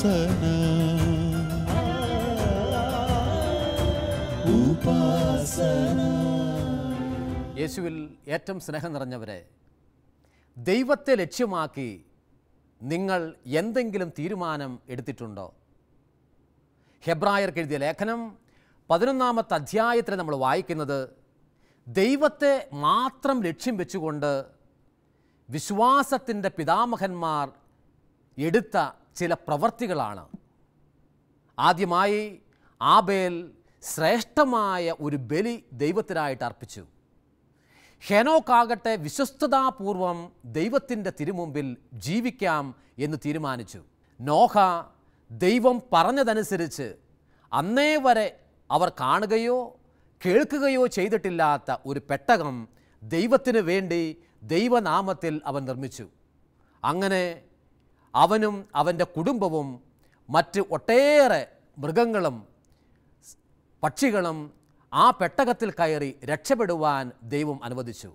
ഉപാസന ഉപാസന യേശുവിൽ ഏറ്റവും സ്നേഹം നിറഞ്ഞവരെ ദൈവത്തെ ലക്ഷ്യമാക്കി നിങ്ങൾ എന്തെങ്കിലും തീരുമാനം എടുത്തിട്ടുണ്ടോ ഹെബ്രായർക്ക് എഴുതിയ ലേഖനം പതിനൊന്നാമത്തെ അധ്യായത്തിൽ നമ്മൾ വായിക്കുന്നത് ദൈവത്തെ മാത്രം ലക്ഷ്യം വെച്ചുകൊണ്ട് വിശ്വാസത്തിൻ്റെ പിതാമഹന്മാർ എടുത്ത ചില പ്രവർത്തികളാണ് ആദ്യമായി ആബേൽ ശ്രേഷ്ഠമായ ഒരു ബലി ദൈവത്തിനായിട്ട് അർപ്പിച്ചു ഹെനോക്കാകട്ടെ വിശ്വസ്തതാപൂർവം ദൈവത്തിൻ്റെ തിരുമുമ്പിൽ ജീവിക്കാം എന്ന് തീരുമാനിച്ചു നോഹ ദൈവം പറഞ്ഞതനുസരിച്ച് അന്നേ വരെ അവർ കാണുകയോ കേൾക്കുകയോ ചെയ്തിട്ടില്ലാത്ത ഒരു പെട്ടകം ദൈവത്തിന് വേണ്ടി ദൈവനാമത്തിൽ അവൻ നിർമ്മിച്ചു അങ്ങനെ അവനും അവൻ്റെ കുടുംബവും മറ്റ് ഒട്ടേറെ മൃഗങ്ങളും പക്ഷികളും ആ പെട്ടകത്തിൽ കയറി രക്ഷപ്പെടുവാൻ ദൈവം അനുവദിച്ചു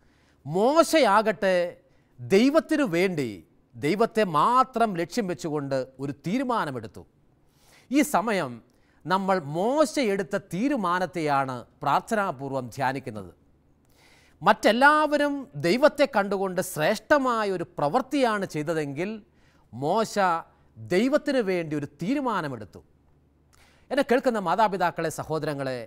മോശയാകട്ടെ ദൈവത്തിനു വേണ്ടി ദൈവത്തെ മാത്രം ലക്ഷ്യം വെച്ചുകൊണ്ട് ഒരു തീരുമാനമെടുത്തു ഈ സമയം നമ്മൾ മോശ എടുത്ത തീരുമാനത്തെയാണ് പ്രാർത്ഥനാപൂർവം ധ്യാനിക്കുന്നത് മറ്റെല്ലാവരും ദൈവത്തെ കണ്ടുകൊണ്ട് ശ്രേഷ്ഠമായ ഒരു പ്രവൃത്തിയാണ് ചെയ്തതെങ്കിൽ മോശ ദൈവത്തിന് വേണ്ടി ഒരു തീരുമാനമെടുത്തു എന്നെ കേൾക്കുന്ന മാതാപിതാക്കളെ സഹോദരങ്ങളെ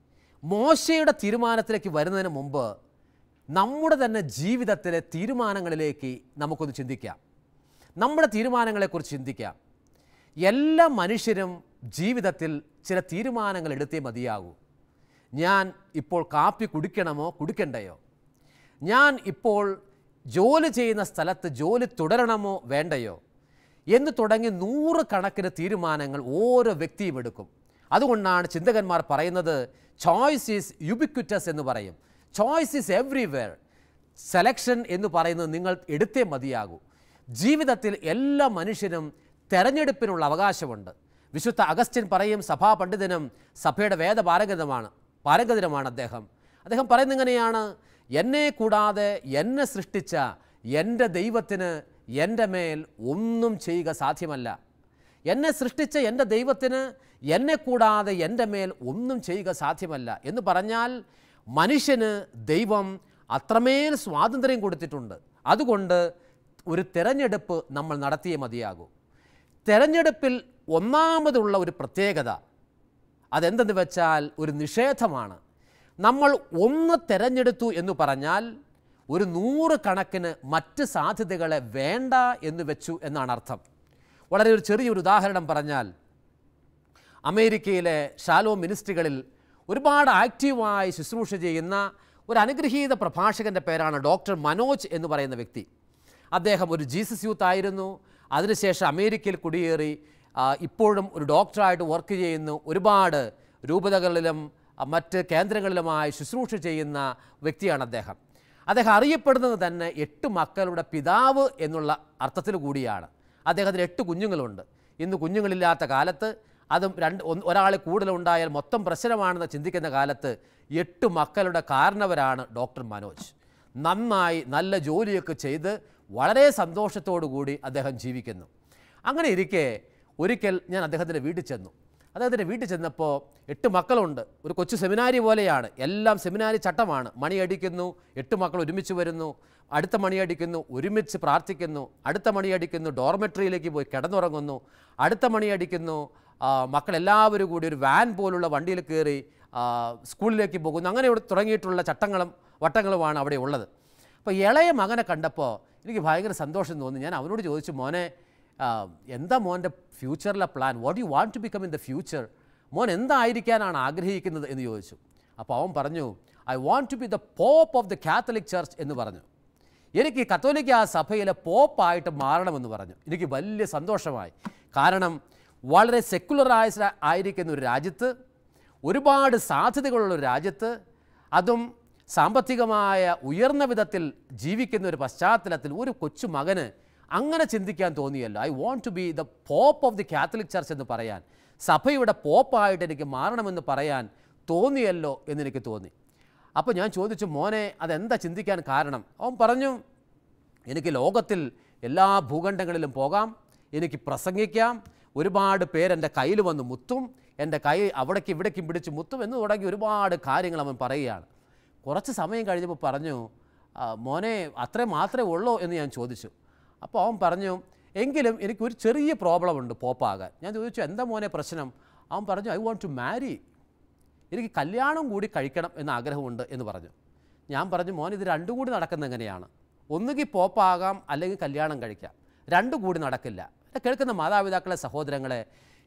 മോശയുടെ തീരുമാനത്തിലേക്ക് വരുന്നതിന് മുമ്പ് നമ്മുടെ തന്നെ ജീവിതത്തിലെ തീരുമാനങ്ങളിലേക്ക് നമുക്കൊന്ന് ചിന്തിക്കാം നമ്മുടെ തീരുമാനങ്ങളെക്കുറിച്ച് ചിന്തിക്കാം എല്ലാ മനുഷ്യരും ജീവിതത്തിൽ ചില തീരുമാനങ്ങൾ എടുത്തേ മതിയാകൂ ഞാൻ ഇപ്പോൾ കാപ്പി കുടിക്കണമോ കുടിക്കണ്ടയോ ഞാൻ ഇപ്പോൾ ജോലി ചെയ്യുന്ന സ്ഥലത്ത് ജോലി തുടരണമോ വേണ്ടയോ എന്ന് തുടങ്ങി നൂറ് കണക്കിന് തീരുമാനങ്ങൾ ഓരോ വ്യക്തിയും എടുക്കും അതുകൊണ്ടാണ് ചിന്തകന്മാർ പറയുന്നത് ചോയ്സ് ഈസ് യുബിക്വിറ്റസ് എന്ന് പറയും ചോയ്സ് ഈസ് എവ്രിവെയർ സെലക്ഷൻ എന്ന് പറയുന്നത് നിങ്ങൾ എടുത്തേ മതിയാകൂ ജീവിതത്തിൽ എല്ലാ മനുഷ്യനും തെരഞ്ഞെടുപ്പിനുള്ള അവകാശമുണ്ട് വിശുദ്ധ അഗസ്റ്റിൻ പറയും സഭാ പണ്ഡിതനും സഭയുടെ വേദപാരംഗതമാണ് പാരംഗതനുമാണ് അദ്ദേഹം അദ്ദേഹം പറയുന്നത് ഇങ്ങനെയാണ് എന്നെ കൂടാതെ എന്നെ സൃഷ്ടിച്ച എൻ്റെ ദൈവത്തിന് എൻ്റെ മേൽ ഒന്നും ചെയ്യുക സാധ്യമല്ല എന്നെ സൃഷ്ടിച്ച എൻ്റെ ദൈവത്തിന് എന്നെ കൂടാതെ എൻ്റെ മേൽ ഒന്നും ചെയ്യുക സാധ്യമല്ല എന്ന് പറഞ്ഞാൽ മനുഷ്യന് ദൈവം അത്രമേൽ സ്വാതന്ത്ര്യം കൊടുത്തിട്ടുണ്ട് അതുകൊണ്ട് ഒരു തിരഞ്ഞെടുപ്പ് നമ്മൾ നടത്തിയേ മതിയാകൂ തിരഞ്ഞെടുപ്പിൽ ഒന്നാമതുള്ള ഒരു പ്രത്യേകത അതെന്തെന്ന് വെച്ചാൽ ഒരു നിഷേധമാണ് നമ്മൾ ഒന്ന് തിരഞ്ഞെടുത്തു എന്ന് പറഞ്ഞാൽ ഒരു നൂറ് കണക്കിന് മറ്റ് സാധ്യതകളെ വേണ്ട എന്ന് വെച്ചു എന്നാണ് അർത്ഥം വളരെ ഒരു ചെറിയൊരു ഉദാഹരണം പറഞ്ഞാൽ അമേരിക്കയിലെ ഷാലോ മിനിസ്ട്രികളിൽ ഒരുപാട് ആക്റ്റീവായി ശുശ്രൂഷ ചെയ്യുന്ന ഒരു അനുഗ്രഹീത പ്രഭാഷകൻ്റെ പേരാണ് ഡോക്ടർ മനോജ് എന്ന് പറയുന്ന വ്യക്തി അദ്ദേഹം ഒരു ജീസസ് യൂത്ത് ആയിരുന്നു അതിനുശേഷം അമേരിക്കയിൽ കുടിയേറി ആ, ഇപ്പോഴും ഒരു ഡോക്ടറായിട്ട് വർക്ക് ചെയ്യുന്നു ഒരുപാട് രൂപതകളിലും ആ, മറ്റ് കേന്ദ്രങ്ങളിലുമായി ശുശ്രൂഷ ചെയ്യുന്ന വ്യക്തിയാണ് അദ്ദേഹം അദ്ദേഹം അറിയപ്പെടുന്നത് തന്നെ എട്ട് മക്കളുടെ പിതാവ് എന്നുള്ള അർത്ഥത്തിൽ കൂടിയാണ് അദ്ദേഹത്തിന് എട്ട് കുഞ്ഞുങ്ങളുണ്ട് ഇന്ന് കുഞ്ഞുങ്ങളില്ലാത്ത കാലത്ത് അതും രണ്ട് ഒന്ന് ഒരാൾ കൂടുതലുണ്ടായാൽ മൊത്തം പ്രശ്നമാണെന്ന് ചിന്തിക്കുന്ന കാലത്ത് എട്ട് മക്കളുടെ കാരണവരാണ് ഡോക്ടർ മനോജ് നന്നായി നല്ല ജോലിയൊക്കെ ചെയ്ത് വളരെ സന്തോഷത്തോടു കൂടി അദ്ദേഹം ജീവിക്കുന്നു അങ്ങനെ ഇരിക്കെ ഒരിക്കൽ ഞാൻ അദ്ദേഹത്തിൻ്റെ വീട്ടിൽ ചെന്നു അദ്ദേഹത്തിൻ്റെ വീട്ടിൽ ചെന്നപ്പോൾ എട്ട് മക്കളുണ്ട് ഒരു കൊച്ചു സെമിനാരി പോലെയാണ് എല്ലാം സെമിനാരി ചട്ടമാണ് മണിയടിക്കുന്നു എട്ട് മക്കൾ ഒരുമിച്ച് വരുന്നു അടുത്ത മണിയടിക്കുന്നു ഒരുമിച്ച് പ്രാർത്ഥിക്കുന്നു അടുത്ത മണിയടിക്കുന്നു ഡോർമെട്രിയിലേക്ക് പോയി കിടന്നുറങ്ങുന്നു അടുത്ത മണിയടിക്കുന്നു ആ, മക്കളെല്ലാവരും കൂടി ഒരു വാൻ പോലുള്ള വണ്ടിയിൽ കയറി ആ, സ്കൂളിലേക്ക് പോകുന്നു അങ്ങനെ ഇവിടെ തുടങ്ങിയിട്ടുള്ള ചട്ടങ്ങളും വട്ടങ്ങളുമാണ് അവിടെ ഉള്ളത് അപ്പോൾ ഇളയ മകനെ കണ്ടപ്പോൾ എനിക്ക് ഭയങ്കര സന്തോഷം തോന്നി ഞാൻ അവനോട് ചോദിച്ചു മോനെ ആ, എന്താ മോൻ്റെ ഫ്യൂച്ചറിലെ plan what you want to become in the future മോൻ എന്തായിരിക്കാനാണ് ആഗ്രഹിക്കുന്നത് എന്ന് ചോദിച്ചു അപ്പോൾ അവൻ പറഞ്ഞു I want to be the pope of the Catholic church എന്ന് പറഞ്ഞു എനിക്ക് കത്തോലിക്ക ആ സഭയിലെ പോപ്പായിട്ട് മാറണമെന്ന് പറഞ്ഞു എനിക്ക് വലിയ സന്തോഷമായി കാരണം വളരെ സെക്കുലറൈസ്ഡ് ആയിരിക്കുന്ന ഒരു രാജ്യത്ത് ഒരുപാട് സാധ്യതകളുള്ള ഒരു രാജ്യത്ത് അതും സാമ്പത്തികമായ ഉയർന്ന വിധത്തിൽ ജീവിക്കുന്ന ഒരു പശ്ചാത്തലത്തിൽ ഒരു കൊച്ചു മകന് അങ്ങനെ ചിന്തിക്കാൻ തോന്നിയല്ലോ I want to be the pope of the Catholic church എന്ന് പറയാൻ സഭയുടെ പോപ്പായിട്ട് എനിക്ക് മാറണമെന്ന് പറയാൻ തോന്നിയല്ലോ എന്നെനിക്ക് തോന്നി അപ്പോൾ ഞാൻ ചോദിച്ചു മോനെ അതെന്താ ചിന്തിക്കാൻ കാരണം അവൻ പറഞ്ഞു എനിക്ക് ലോകത്തിൽ എല്ലാ ഭൂഖണ്ഡങ്ങളിലും പോകാം എനിക്ക് പ്രസംഗിക്കാം ഒരുപാട് പേരെൻ്റെ കയ്യിൽ വന്ന് മുത്തും എൻ്റെ കൈ അവിടേക്ക് ഇവിടേക്കും പിടിച്ച് മുത്തും എന്ന് തുടങ്ങി ഒരുപാട് കാര്യങ്ങൾ അവൻ പറയുകയാണ് കുറച്ച് സമയം കഴിഞ്ഞപ്പോൾ പറഞ്ഞു "ആ, മോനെ അത്രേ മാത്രമേ ഉള്ളൂ എന്ന് ഞാൻ ചോദിച്ചു അപ്പോൾ അവൻ പറഞ്ഞു എങ്കിലും എനിക്കൊരു ചെറിയ പ്രോബ്ലം ഉണ്ട് പോപ്പാകാൻ ഞാൻ ചോദിച്ചു എന്താ മോനെ പ്രശ്നം അവൻ പറഞ്ഞു ഐ വോണ്ട് ടു മാരി എനിക്ക് കല്യാണം കൂടി കഴിക്കണം എന്ന ആഗ്രഹമുണ്ട് എന്ന് പറഞ്ഞു ഞാൻ പറഞ്ഞു മോൻ ഇത് രണ്ടും കൂടി നടക്കുന്നത് എങ്ങനെയാണ് ഒന്നുകിൽ പോപ്പാകാം അല്ലെങ്കിൽ കല്യാണം കഴിക്കാം രണ്ടും കൂടി നടക്കില്ല എന്നെ കേൾക്കുന്ന മാതാപിതാക്കളെ സഹോദരങ്ങളെ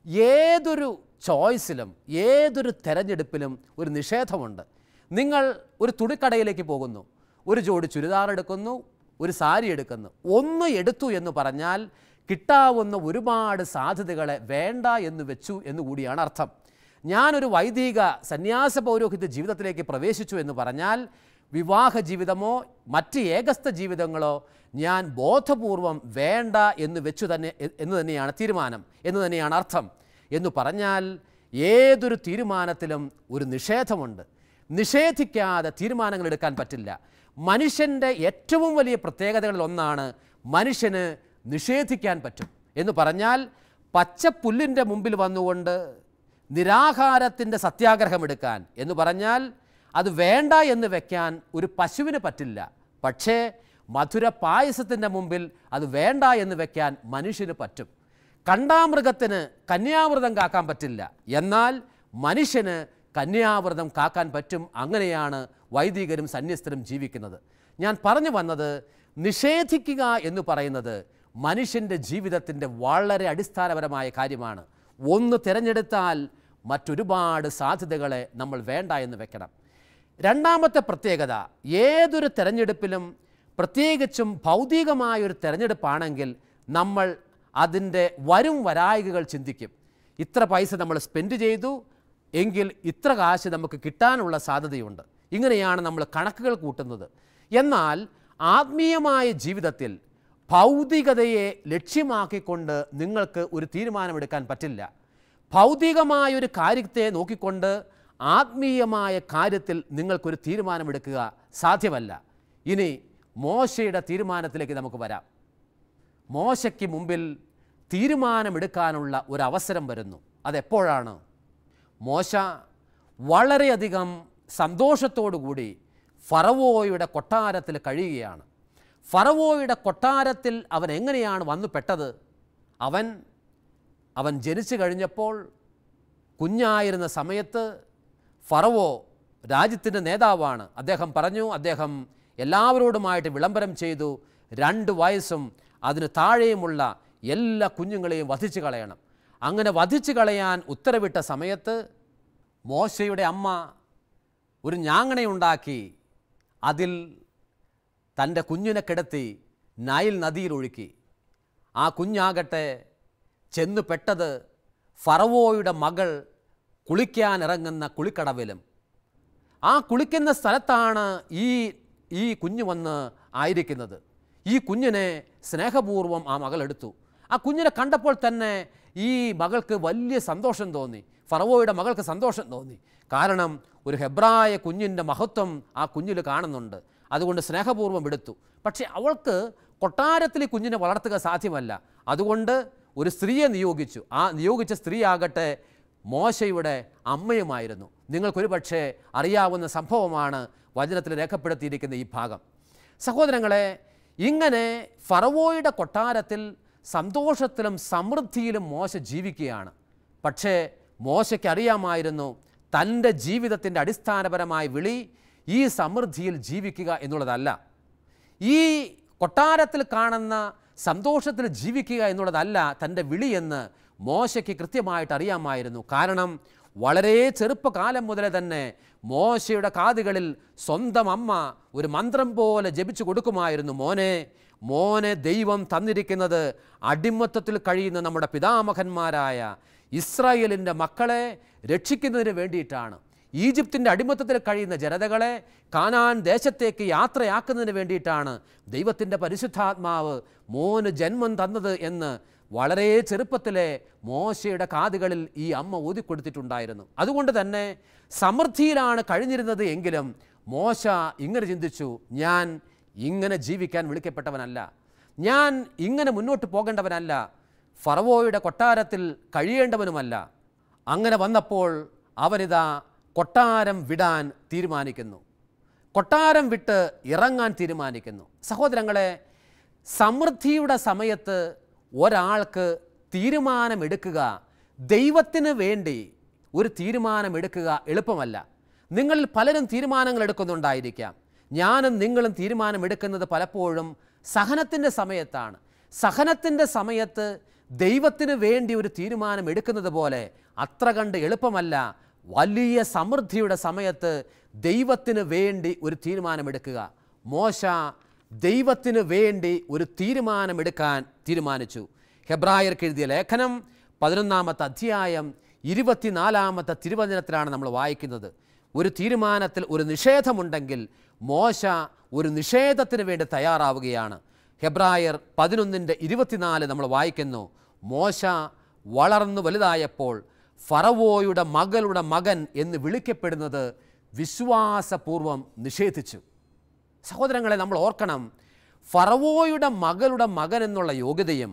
ഏതൊരു ചോയ്സിലും ഏതൊരു തെരഞ്ഞെടുപ്പിലും ഒരു നിഷേധമുണ്ട് നിങ്ങൾ ഒരു തുണിക്കടയിലേക്ക് പോകുന്നു ഒരു ജോഡി ചുരിദാർ എടുക്കുന്നു ഒരു സാരി എടുക്കുന്നു ഒന്ന് എടുത്തു എന്ന് പറഞ്ഞാൽ കിട്ടാവുന്ന ഒരുപാട് സാധ്യതകളെ വേണ്ട എന്ന് വെച്ചു എന്ന് കൂടിയാണ് അർത്ഥം ഞാനൊരു വൈദിക സന്യാസ പൗരോഹിത്യ ജീവിതത്തിലേക്ക് പ്രവേശിച്ചു എന്ന് പറഞ്ഞാൽ വിവാഹ ജീവിതമോ മറ്റ് ഏകസ്ഥ ജീവിതങ്ങളോ ഞാൻ ബോധപൂർവം വേണ്ട എന്ന് വെച്ചു തന്നെ എ- എന്ന് തന്നെയാണ് തീരുമാനം എന്ന് തന്നെയാണ് അർത്ഥം എന്ന് പറഞ്ഞാൽ ഏതൊരു തീരുമാനത്തിലും ഒരു നിഷേധമുണ്ട് നിഷേധിക്കാതെ തീരുമാനങ്ങൾ എടുക്കാൻ പറ്റില്ല മനുഷ്യൻ്റെ ഏറ്റവും വലിയ പ്രത്യേകതകളിൽ ഒന്നാണ് മനുഷ്യന് നിഷേധിക്കാൻ പറ്റും എന്ന് പറഞ്ഞാൽ പച്ചപ്പുല്ലിൻ്റെ മുമ്പിൽ വന്നുകൊണ്ട് നിരാഹാരത്തിൻ്റെ സത്യാഗ്രഹം എടുക്കാൻ എന്ന് പറഞ്ഞാൽ അത് വേണ്ട എന്ന് വെക്കാൻ ഒരു പശുവിന് പറ്റില്ല പക്ഷേ മധുര പായസത്തിൻ്റെ മുമ്പിൽ അത് വേണ്ട എന്ന് വെക്കാൻ മനുഷ്യന് പറ്റും കണ്ടാമൃഗത്തിന് കന്യാവ്രതം കാക്കാൻ പറ്റില്ല എന്നാൽ മനുഷ്യന് കന്യാവ്രതം കാക്കാൻ പറ്റും അങ്ങനെയാണ് വൈദികരും സന്യസ്തരും ജീവിക്കുന്നത് ഞാൻ പറഞ്ഞു വന്നത് നിഷേധിക്കുക എന്ന് പറയുന്നത് മനുഷ്യൻ്റെ ജീവിതത്തിൻ്റെ വളരെ അടിസ്ഥാനപരമായ കാര്യമാണ് ഒന്ന് തിരഞ്ഞെടുത്താൽ മറ്റൊരുപാട് സാധ്യതകളെ നമ്മൾ വേണ്ട എന്ന് വെക്കണം രണ്ടാമത്തെ പ്രത്യേകത ഏതൊരു തെരഞ്ഞെടുപ്പിലും പ്രത്യേകിച്ചും ഭൗതികമായൊരു തെരഞ്ഞെടുപ്പാണെങ്കിൽ നമ്മൾ അതിൻ്റെ വരും വരായികകൾ ചിന്തിക്കും ഇത്ര പൈസ നമ്മൾ സ്പെൻഡ് ചെയ്തു എങ്കിൽ ഇത്ര കാശ് നമുക്ക് കിട്ടാനുള്ള സാധ്യതയുണ്ട് ഇങ്ങനെയാണ് നമ്മൾ കണക്കുകൾ കൂട്ടുന്നത് എന്നാൽ ആത്മീയമായ ജീവിതത്തിൽ ഭൗതികതയെ ലക്ഷ്യമാക്കിക്കൊണ്ട് നിങ്ങൾക്ക് ഒരു തീരുമാനമെടുക്കാൻ പറ്റില്ല ഭൗതികമായ ഒരു കാര്യത്തെ നോക്കിക്കൊണ്ട് ആത്മീയമായ കാര്യത്തിൽ നിങ്ങൾക്കൊരു തീരുമാനമെടുക്കുക സാധ്യമല്ല ഇനി മോശയുടെ തീരുമാനത്തിലേക്ക് നമുക്ക് വരാം മോശയ്ക്ക് മുമ്പിൽ തീരുമാനമെടുക്കാനുള്ള ഒരു അവസരം വരുന്നു അതെപ്പോഴാണ് മോശ വളരെയധികം സന്തോഷത്തോടുകൂടി ഫറവോയുടെ കൊട്ടാരത്തിൽ കഴിയുകയാണ് ഫറവോയുടെ കൊട്ടാരത്തിൽ അവൻ എങ്ങനെയാണ് വന്നു പെട്ടത് അവൻ അവൻ ജനിച്ചു കഴിഞ്ഞപ്പോൾ കുഞ്ഞായിരുന്ന സമയത്ത് ഫറവോ രാജ്യത്തിൻ്റെ നേതാവാണ് അദ്ദേഹം പറഞ്ഞു അദ്ദേഹം എല്ലാവരോടുമായിട്ട് വിളംബരം ചെയ്തു രണ്ട് വയസ്സും അതിന് താഴെയുമുള്ള എല്ലാ കുഞ്ഞുങ്ങളെയും വധിച്ചു കളയണം അങ്ങനെ വധിച്ചു കളയാൻ ഉത്തരവിട്ട സമയത്ത് മോശയുടെ അമ്മ ഒരു ഞാങ്ങണയുണ്ടാക്കി അതിൽ തൻ്റെ കുഞ്ഞിനെ കിടത്തി നൈൽ നദിയിൽ ഒഴുക്കി ആ കുഞ്ഞാകട്ടെ ചെന്നു പെട്ടത് ഫറവോയുടെ മകൾ കുളിക്കാനിറങ്ങുന്ന കുളിക്കടവിലും ആ കുളിക്കുന്ന സ്ഥലത്താണ് ഈ ഈ കുഞ്ഞ് വന്ന് ആയിരിക്കുന്നത് ഈ കുഞ്ഞിനെ സ്നേഹപൂർവ്വം ആ മകൾ എടുത്തു ആ കുഞ്ഞിനെ കണ്ടപ്പോൾ തന്നെ ഈ മകൾക്ക് വലിയ സന്തോഷം തോന്നി ഫറവോയുടെ മകൾക്ക് സന്തോഷം തോന്നി കാരണം ഒരു ഹെബ്രായ കുഞ്ഞിൻ്റെ മഹത്വം ആ കുഞ്ഞിൽ കാണുന്നുണ്ട് അതുകൊണ്ട് സ്നേഹപൂർവ്വം എടുത്തു പക്ഷേ അവൾക്ക് കൊട്ടാരത്തിൽ ഈ കുഞ്ഞിനെ വളർത്തുക സാധ്യമല്ല അതുകൊണ്ട് ഒരു സ്ത്രീയെ നിയോഗിച്ചു ആ നിയോഗിച്ച സ്ത്രീ ആകട്ടെ മോശയുടെ അമ്മയുമായിരുന്നു നിങ്ങൾക്കൊരു പക്ഷേ അറിയാവുന്ന സംഭവമാണ് വചനത്തിൽ രേഖപ്പെടുത്തിയിരിക്കുന്ന ഈ ഭാഗം സഹോദരങ്ങളെ ഇങ്ങനെ ഫറവോയുടെ കൊട്ടാരത്തിൽ സന്തോഷത്തിലും സമൃദ്ധിയിലും മോശ ജീവിക്കുകയാണ് പക്ഷേ മോശയ്ക്ക് അറിയാമായിരുന്നു തൻ്റെ ജീവിതത്തിൻ്റെ അടിസ്ഥാനപരമായ വിളി ഈ സമൃദ്ധിയിൽ ജീവിക്കുക എന്നുള്ളതല്ല ഈ കൊട്ടാരത്തിൽ കാണുന്ന സന്തോഷത്തിൽ ജീവിക്കുക എന്നുള്ളതല്ല തൻ്റെ വിളിയെന്ന് മോശയ്ക്ക് കൃത്യമായിട്ട് അറിയാമായിരുന്നു കാരണം വളരെ ചെറുപ്പകാലം മുതലേ തന്നെ മോശയുടെ കാതുകളിൽ സ്വന്തം അമ്മ ഒരു മന്ത്രം പോലെ ജപിച്ചു കൊടുക്കുമായിരുന്നു മോനെ മോനെ ദൈവം തന്നിരിക്കുന്നത് അടിമത്തത്തിൽ കഴിയുന്ന നമ്മുടെ പിതാമഹന്മാരായ ഇസ്രായേലിൻ്റെ മക്കളെ രക്ഷിക്കുന്നതിന് വേണ്ടിയിട്ടാണ് ഈജിപ്തിൻ്റെ അടിമത്തത്തിൽ കഴിയുന്ന ജനതകളെ കാനാൻ ദേശത്തേക്ക് യാത്രയാക്കുന്നതിന് വേണ്ടിയിട്ടാണ് ദൈവത്തിൻ്റെ പരിശുദ്ധാത്മാവ് മോന് ജന്മം തന്നത് എന്ന് വളരെ ചെറുപ്പത്തിലെ മോശയുടെ കാതുകളിൽ ഈ അമ്മ ഊതിക്കൊടുത്തിട്ടുണ്ടായിരുന്നു അതുകൊണ്ട് തന്നെ സമൃദ്ധിയിലാണ് കഴിഞ്ഞിരുന്നത് എങ്കിലും മോശ ഇങ്ങനെ ചിന്തിച്ചു ഞാൻ ഇങ്ങനെ ജീവിക്കാൻ വിളിക്കപ്പെട്ടവനല്ല ഞാൻ ഇങ്ങനെ മുന്നോട്ട് പോകേണ്ടവനല്ല ഫറവോയുടെ കൊട്ടാരത്തിൽ കഴിയേണ്ടവനുമല്ല അങ്ങനെ വന്നപ്പോൾ അവനിതാ കൊട്ടാരം വിടാൻ തീരുമാനിക്കുന്നു കൊട്ടാരം വിട്ട് ഇറങ്ങാൻ തീരുമാനിക്കുന്നു സഹോദരങ്ങളെ സമൃദ്ധിയുടെ സമയത്ത് ഒരാൾക്ക് തീരുമാനമെടുക്കുക ദൈവത്തിന് വേണ്ടി ഒരു തീരുമാനമെടുക്കുക എളുപ്പമല്ല നിങ്ങളിൽ പലരും തീരുമാനങ്ങൾ എടുക്കുന്നുണ്ടായിരിക്കാം ഞാനും നിങ്ങളും തീരുമാനമെടുക്കുന്നത് പലപ്പോഴും സഹനത്തിൻ്റെ സമയത്താണ് സഹനത്തിൻ്റെ സമയത്ത് ദൈവത്തിന് വേണ്ടി ഒരു തീരുമാനം എടുക്കുന്നത് പോലെ അത്ര കണ്ട് എളുപ്പമല്ല വലിയ സമൃദ്ധിയുടെ സമയത്ത് ദൈവത്തിന് വേണ്ടി ഒരു തീരുമാനമെടുക്കുക മോശ ദൈവത്തിന് വേണ്ടി ഒരു തീരുമാനമെടുക്കാൻ തീരുമാനിച്ചു ഹെബ്രായർക്ക് എഴുതിയ ലേഖനം പതിനൊന്നാമത്തെ അധ്യായം ഇരുപത്തിനാലാമത്തെ തിരുവചനത്തിലാണ് നമ്മൾ വായിക്കുന്നത് ഒരു തീരുമാനത്തിൽ ഒരു നിഷേധമുണ്ടെങ്കിൽ മോശ ഒരു നിഷേധത്തിന് വേണ്ടി തയ്യാറാവുകയാണ് ഹെബ്രായർ പതിനൊന്നിൻ്റെ ഇരുപത്തിനാല് നമ്മൾ വായിക്കുന്നു മോശ വളർന്നു വലുതായപ്പോൾ ഫറവോയുടെ മകളുടെ മകൻ എന്ന് വിളിക്കപ്പെടുന്നത് വിശ്വാസപൂർവം നിഷേധിച്ചു സഹോദരങ്ങളെ നമ്മൾ ഓർക്കണം ഫറവോയുടെ മകളുടെ മകൻ എന്നുള്ള യോഗ്യതയും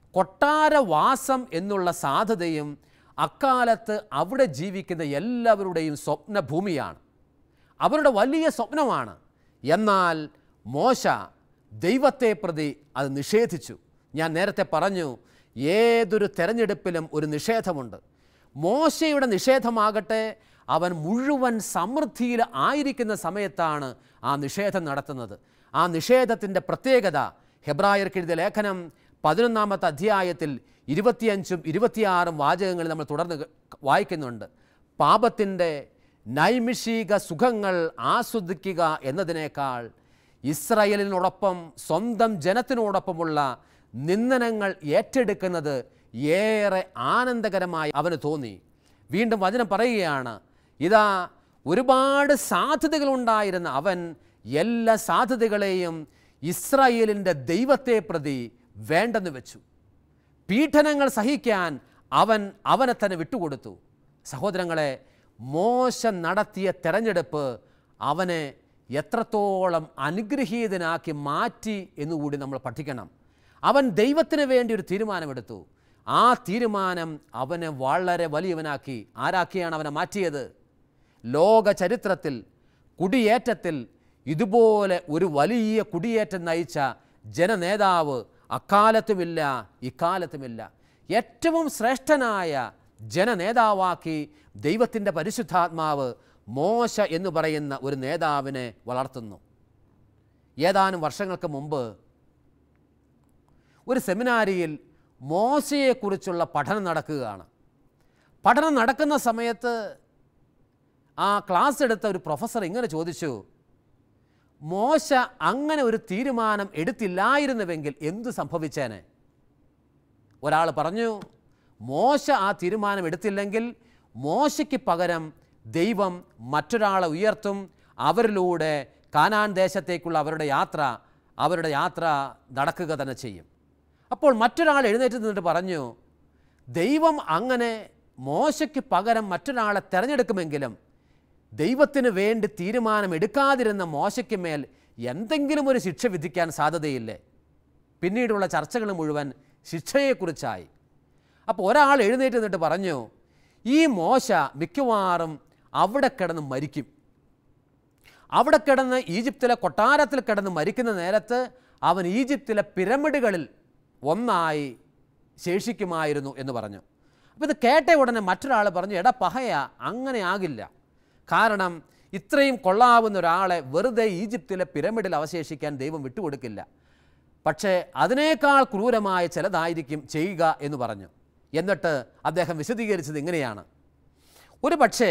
കൊട്ടാരവാസം എന്നുള്ള സാധ്യതയും അക്കാലത്ത് അവിടെ ജീവിക്കുന്ന എല്ലാവരുടെയും സ്വപ്നഭൂമിയാണ് അവരുടെ വലിയ സ്വപ്നമാണ് എന്നാൽ മോശ ദൈവത്തെ പ്രതി അത് നിഷേധിച്ചു ഞാൻ നേരത്തെ പറഞ്ഞു ഏതൊരു തെരഞ്ഞെടുപ്പിലും ഒരു നിഷേധമുണ്ട് മോശയുടെ നിഷേധമാകട്ടെ അവൻ മുഴുവൻ സമൃദ്ധിയിൽ ആയിരിക്കുന്ന സമയത്താണ് ആ നിഷേധം നടത്തുന്നത് ആ നിഷേധത്തിൻ്റെ പ്രത്യേകത ഹെബ്രായർക്ക് എഴുതിയ ലേഖനം പതിനൊന്നാമത്തെ അധ്യായത്തിൽ ഇരുപത്തിയഞ്ചും ഇരുപത്തിയാറും വാചകങ്ങൾ നമ്മൾ തുടർന്ന് ക- വായിക്കുന്നുണ്ട് പാപത്തിൻ്റെ നൈമിഷിക സുഖങ്ങൾ ആസ്വദിക്കുക എന്നതിനേക്കാൾ ഇസ്രയേലിനോടൊപ്പം സ്വന്തം ജനത്തിനോടൊപ്പമുള്ള നിന്ദനങ്ങൾ ഏറ്റെടുക്കുന്നത് ഏറെ ആനന്ദകരമായി അവന് തോന്നി വീണ്ടും വചനം പറയുകയാണ് ഇതാ ഒരുപാട് സാധ്യതകളുണ്ടായിരുന്ന അവൻ എല്ലാ സാധ്യതകളെയും ഇസ്രായേലിൻ്റെ ദൈവത്തെ പ്രതി വേണ്ടെന്ന് വെച്ചു പീഡനങ്ങൾ സഹിക്കാൻ അവൻ അവനെ തന്നെ വിട്ടുകൊടുത്തു സഹോദരങ്ങളെ മോശ നടത്തിയ തെരഞ്ഞെടുപ്പ് അവനെ എത്രത്തോളം അനുഗ്രഹീതനാക്കി മാറ്റി എന്നുകൂടി നമ്മൾ പഠിക്കണം അവൻ ദൈവത്തിന് വേണ്ടി ഒരു തീരുമാനമെടുത്തു ആ തീരുമാനം അവനെ വളരെ വലിയവനാക്കി ആരാക്കിയാണ് അവനെ മാറ്റിയത് ലോക ചരിത്രത്തിൽ കുടിയേറ്റത്തിൽ ഇതുപോലെ ഒരു വലിയ കുടിയേറ്റം നയിച്ച ജനനേതാവ് അക്കാലത്തുമില്ല ഇക്കാലത്തുമില്ല ഏറ്റവും ശ്രേഷ്ഠനായ ജനനേതാവാക്കി ദൈവത്തിൻ്റെ പരിശുദ്ധാത്മാവ് മോശ എന്ന് പറയുന്ന ഒരു നേതാവിനെ വളർത്തുന്നു ഏതാനും വർഷങ്ങൾക്ക് മുമ്പ് ഒരു സെമിനാരിയിൽ മോശയെക്കുറിച്ചുള്ള പഠനം നടക്കുകയാണ് പഠനം നടക്കുന്ന സമയത്ത് ആ ക്ലാസ് എടുത്ത ഒരു പ്രൊഫസർ ഇങ്ങനെ ചോദിച്ചു മോശ അങ്ങനെ ഒരു തീരുമാനം എടുത്തില്ലായിരുന്നുവെങ്കിൽ എന്തു സംഭവിച്ചേനെ ഒരാൾ പറഞ്ഞു മോശ ആ തീരുമാനം എടുത്തില്ലെങ്കിൽ മോശയ്ക്ക് പകരം ദൈവം മറ്റൊരാളെ ഉയർത്തും അവരിലൂടെ കാനാൻ ദേശത്തേക്കുള്ള അവരുടെ യാത്ര അവരുടെ യാത്ര നടക്കുക തന്നെ ചെയ്യും അപ്പോൾ മറ്റൊരാൾ എഴുന്നേറ്റ് നിന്നിട്ട് പറഞ്ഞു ദൈവം അങ്ങനെ മോശയ്ക്ക് പകരം മറ്റൊരാളെ തിരഞ്ഞെടുക്കുമെങ്കിലും ദൈവത്തിന് വേണ്ടി തീരുമാനമെടുക്കാതിരുന്ന മോശയ്ക്ക് മേൽ എന്തെങ്കിലും ഒരു ശിക്ഷ വിധിക്കാൻ സാധ്യതയില്ലേ പിന്നീടുള്ള ചർച്ചകൾ മുഴുവൻ ശിക്ഷയെക്കുറിച്ചായി അപ്പോൾ ഒരാൾ എഴുന്നേറ്റ് നിന്നിട്ട് പറഞ്ഞു ഈ മോശ മിക്കവാറും അവിടെ കിടന്ന് മരിക്കും അവിടെ കിടന്ന് ഈജിപ്തിലെ കൊട്ടാരത്തിൽ കിടന്ന് മരിക്കുന്ന നേരത്ത് അവൻ ഈജിപ്തിലെ പിരമിഡുകളിൽ ഒന്നായി ശേഷിക്കുമായിരുന്നു എന്ന് പറഞ്ഞു അപ്പോൾ ഇത് കേട്ട ഉടനെ മറ്റൊരാൾ പറഞ്ഞു എടാ പഹയ അങ്ങനെ ആകില്ല കാരണം ഇത്രയും കൊള്ളാവുന്ന ഒരാളെ വെറുതെ ഈജിപ്തിലെ പിരമിഡിൽ അവശേഷിക്കാൻ ദൈവം വിട്ടുകൊടുക്കില്ല പക്ഷേ അതിനേക്കാൾ ക്രൂരമായ ചിലതായിരിക്കും ചെയ്യുക എന്ന് പറഞ്ഞു എന്നിട്ട് അദ്ദേഹം വിശദീകരിച്ചത് ഇങ്ങനെയാണ് ഒരു പക്ഷേ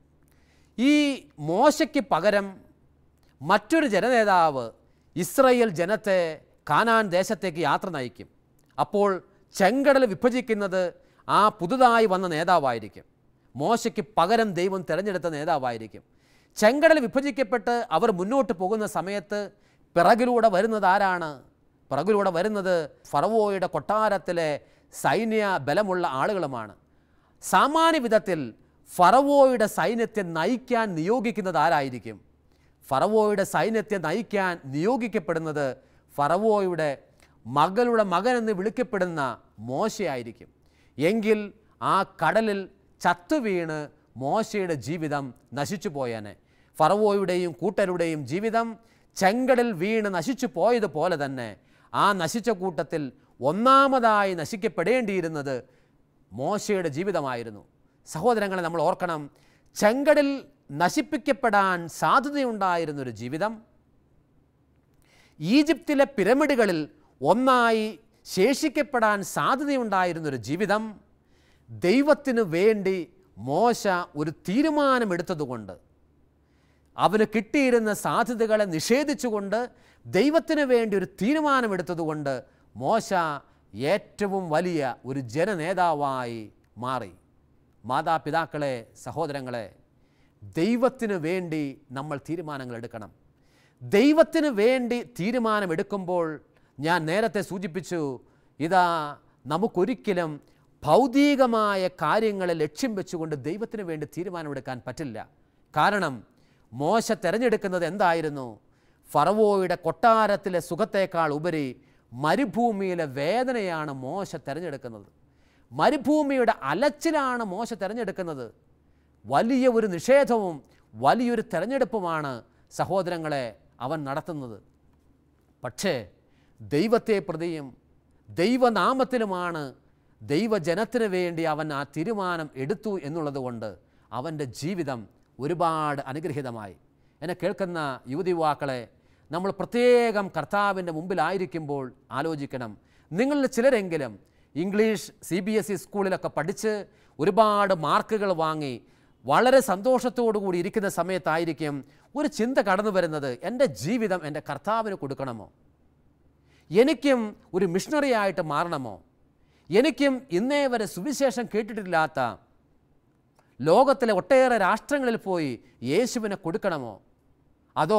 ഈ മോശയ്ക്ക് പകരം മറ്റൊരു ജനനേതാവ് ഇസ്രയേൽ ജനത്തെ കാനാൻ ദേശത്തേക്ക് യാത്ര നയിക്കും അപ്പോൾ ചെങ്കടൽ വിഭജിക്കുന്നത് ആ പുതുതായി വന്ന നേതാവായിരിക്കും മോശയ്ക്ക് പകരം ദൈവം തിരഞ്ഞെടുത്ത നേതാവായിരിക്കും ചെങ്കടൽ വിഭജിക്കപ്പെട്ട് അവർ മുന്നോട്ട് പോകുന്ന സമയത്ത് പിറകിലൂടെ വരുന്നത് ആരാണ് പിറകിലൂടെ വരുന്നത് ഫറവോയുടെ കൊട്ടാരത്തിലെ സൈന്യ ബലമുള്ള ആളുകളുമാണ് സാമാന്യ വിധത്തിൽ ഫറവോയുടെ സൈന്യത്തെ നയിക്കാൻ നിയോഗിക്കുന്നത് ആരായിരിക്കും ഫറവോയുടെ സൈന്യത്തെ നയിക്കാൻ നിയോഗിക്കപ്പെടുന്നത് ഫറവോയുടെ മകളുടെ മകൻ എന്ന് വിളിക്കപ്പെടുന്ന മോശയായിരിക്കും എങ്കിൽ ആ കടലിൽ ചത്തുവീണ് മോശയുടെ ജീവിതം നശിച്ചു പോയേനെ ഫറവോയുടെയും കൂട്ടരുടെയും ജീവിതം ചെങ്കടൽ വീണ് നശിച്ചു പോയതുപോലെ തന്നെ ആ നശിച്ച കൂട്ടത്തിൽ ഒന്നാമതായി നശിക്കപ്പെടേണ്ടിയിരുന്നത് മോശയുടെ ജീവിതമായിരുന്നു സഹോദരങ്ങളെ നമ്മൾ ഓർക്കണം ചെങ്കടൽ നശിപ്പിക്കപ്പെടാൻ സാധ്യതയുണ്ടായിരുന്നൊരു ജീവിതം ഈജിപ്തിലെ പിരമിഡുകളിൽ ഒന്നായി ശേഷിക്കപ്പെടാൻ സാധ്യതയുണ്ടായിരുന്നൊരു ജീവിതം ദൈവത്തിനു വേണ്ടി മോശ ഒരു തീരുമാനമെടുത്തതുകൊണ്ട് അവന് കിട്ടിയിരുന്ന സാധ്യതകളെ നിഷേധിച്ചുകൊണ്ട് ദൈവത്തിന് വേണ്ടി ഒരു തീരുമാനമെടുത്തതുകൊണ്ട് മോശ ഏറ്റവും വലിയ ഒരു ജനനേതാവായി മാറി മാതാപിതാക്കളെ സഹോദരങ്ങളെ ദൈവത്തിന് വേണ്ടി നമ്മൾ തീരുമാനങ്ങൾ എടുക്കണം ദൈവത്തിന് വേണ്ടി തീരുമാനമെടുക്കുമ്പോൾ ഞാൻ നേരത്തെ സൂചിപ്പിച്ചു ഇതാ നമുക്കൊരിക്കലും ഭൗതികമായ കാര്യങ്ങളെ ലക്ഷ്യം വെച്ചുകൊണ്ട് ദൈവത്തിന് വേണ്ടി തീരുമാനമെടുക്കാൻ പറ്റില്ല കാരണം മോശ തിരഞ്ഞെടുക്കുന്നത് എന്തായിരുന്നു ഫറവോയുടെ കൊട്ടാരത്തിലെ സുഖത്തേക്കാൾ ഉപരി മരുഭൂമിയിലെ വേദനയാണ് മോശ തിരഞ്ഞെടുക്കുന്നത് മരുഭൂമിയുടെ അലച്ചിലാണ് മോശ തിരഞ്ഞെടുക്കുന്നത് വലിയ ഒരു നിഷേധവും വലിയൊരു തെരഞ്ഞെടുപ്പുമാണ് സഹോദരങ്ങളെ അവൻ നടത്തുന്നത് പക്ഷേ ദൈവത്തെ പ്രതിയും ദൈവനാമത്തിലുമാണ് ദൈവജനത്തിന് വേണ്ടി അവൻ ആ തീരുമാനം എടുത്തു എന്നുള്ളത് കൊണ്ട് അവൻ്റെ ജീവിതം ഒരുപാട് അനുഗ്രഹീതമായി എന്നെ കേൾക്കുന്ന യുവതി യുവാക്കളെ നമ്മൾ പ്രത്യേകം കർത്താവിൻ്റെ മുമ്പിലായിരിക്കുമ്പോൾ ആലോചിക്കണം നിങ്ങളിൽ ചിലരെങ്കിലും English C B S E സ്കൂളിലൊക്കെ പഠിച്ച് ഒരുപാട് മാർക്കുകൾ വാങ്ങി വളരെ സന്തോഷത്തോടു കൂടി ഇരിക്കുന്ന സമയത്തായിരിക്കും ഒരു ചിന്ത കടന്നു വരുന്നത് എൻ്റെ ജീവിതം എൻ്റെ കർത്താവിന് കൊടുക്കണമോ എനിക്കും ഒരു മിഷണറി ആയിട്ട് മാറണമോ എനിക്കും ഇന്നേ വരെ സുവിശേഷം കേട്ടിട്ടില്ലാത്ത ലോകത്തിലെ ഒട്ടേറെ രാഷ്ട്രങ്ങളിൽ പോയി യേശുവിനെ കൊടുക്കണമോ അതോ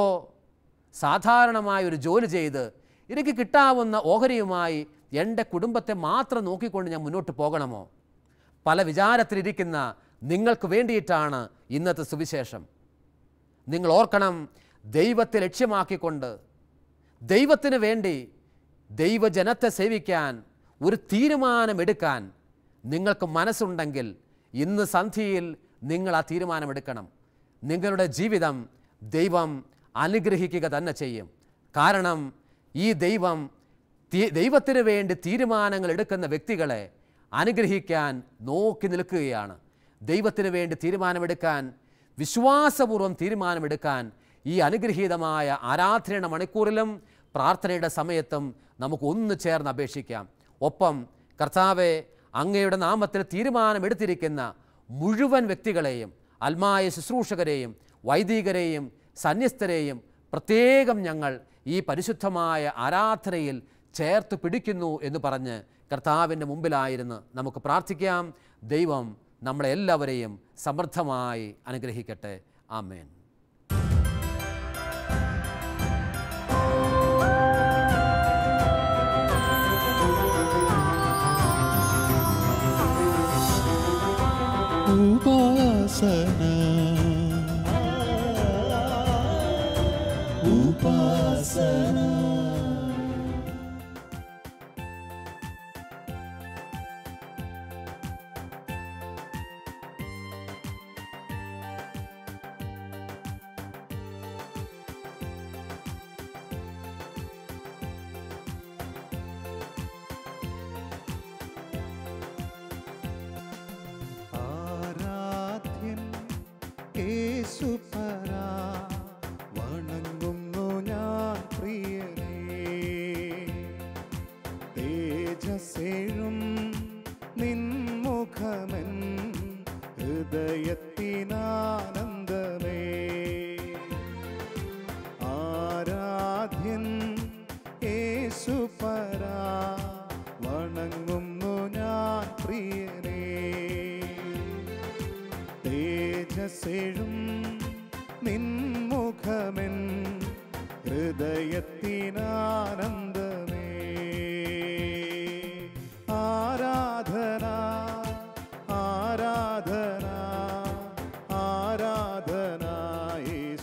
സാധാരണമായ ഒരു ജോലി ചെയ്ത് എനിക്ക് കിട്ടാവുന്ന ഓഹരിയുമായി എൻ്റെ കുടുംബത്തെ മാത്രം നോക്കിക്കൊണ്ട് ഞാൻ മുന്നോട്ട് പോകണമോ പല വിചാരത്തിലിരിക്കുന്ന നിങ്ങൾക്ക് വേണ്ടിയിട്ടാണ് ഇന്നത്തെ സുവിശേഷം നിങ്ങൾ ഓർക്കണം ദൈവത്തെ ലക്ഷ്യമാക്കിക്കൊണ്ട് ദൈവത്തിന് വേണ്ടി ദൈവജനത്തെ സേവിക്കാൻ ഒരു തീരുമാനമെടുക്കാൻ നിങ്ങൾക്ക് മനസ്സുണ്ടെങ്കിൽ ഇന്ന് സന്ധ്യയിൽ നിങ്ങൾ ആ തീരുമാനമെടുക്കണം നിങ്ങളുടെ ജീവിതം ദൈവം അനുഗ്രഹിക്കുക തന്നെ ചെയ്യും കാരണം ഈ ദൈവം തീ- ദൈവത്തിന് വേണ്ടി തീരുമാനങ്ങൾ എടുക്കുന്ന വ്യക്തികളെ അനുഗ്രഹിക്കാൻ നോക്കി നിൽക്കുകയാണ് ദൈവത്തിന് വേണ്ടി തീരുമാനമെടുക്കാൻ വിശ്വാസപൂർവ്വം തീരുമാനമെടുക്കാൻ ഈ അനുഗ്രഹീതമായ ആരാധനയുടെ മണിക്കൂറിലും പ്രാർത്ഥനയുടെ സമയത്തും നമുക്ക് ഒന്ന് ചേർന്ന് അപേക്ഷിക്കാം ഒപ്പം കർത്താവെ അങ്ങയുടെ നാമത്തിൽ തീരുമാനമെടുത്തിരിക്കുന്ന മുഴുവൻ വ്യക്തികളെയും അൽമായ ശുശ്രൂഷകരെയും വൈദികരെയും സന്യസ്തരെയും പ്രത്യേകം ഞങ്ങൾ ഈ പരിശുദ്ധമായ ആരാധനയിൽ ചേർത്ത് പിടിക്കുന്നു എന്ന് പറഞ്ഞ് കർത്താവിൻ്റെ മുമ്പിലായിരുന്ന് നമുക്ക് പ്രാർത്ഥിക്കാം ദൈവം നമ്മളെ എല്ലാവരെയും സമൃദ്ധമായി അനുഗ്രഹിക്കട്ടെ ആമേൻ ഉപാസന ഉപാസന ആരാധ്യൻ യേശുപരാ വണങ്ങുന്നു ഞാൻ പ്രിയനേ തേജസ്സേഴും നിൻമുഖമൻ ഹൃദയത്തിനാനന്ദമേ ആരാധ്യൻ യേശുപരാ വണങ്ങുന്നു ഞാൻ പ്രിയനേ തേജസ്സെഴും നിൻമുഖമെൻ ഹൃദയത്തിനാനന്ദമേ ആരാധന ആരാധന ആരാധന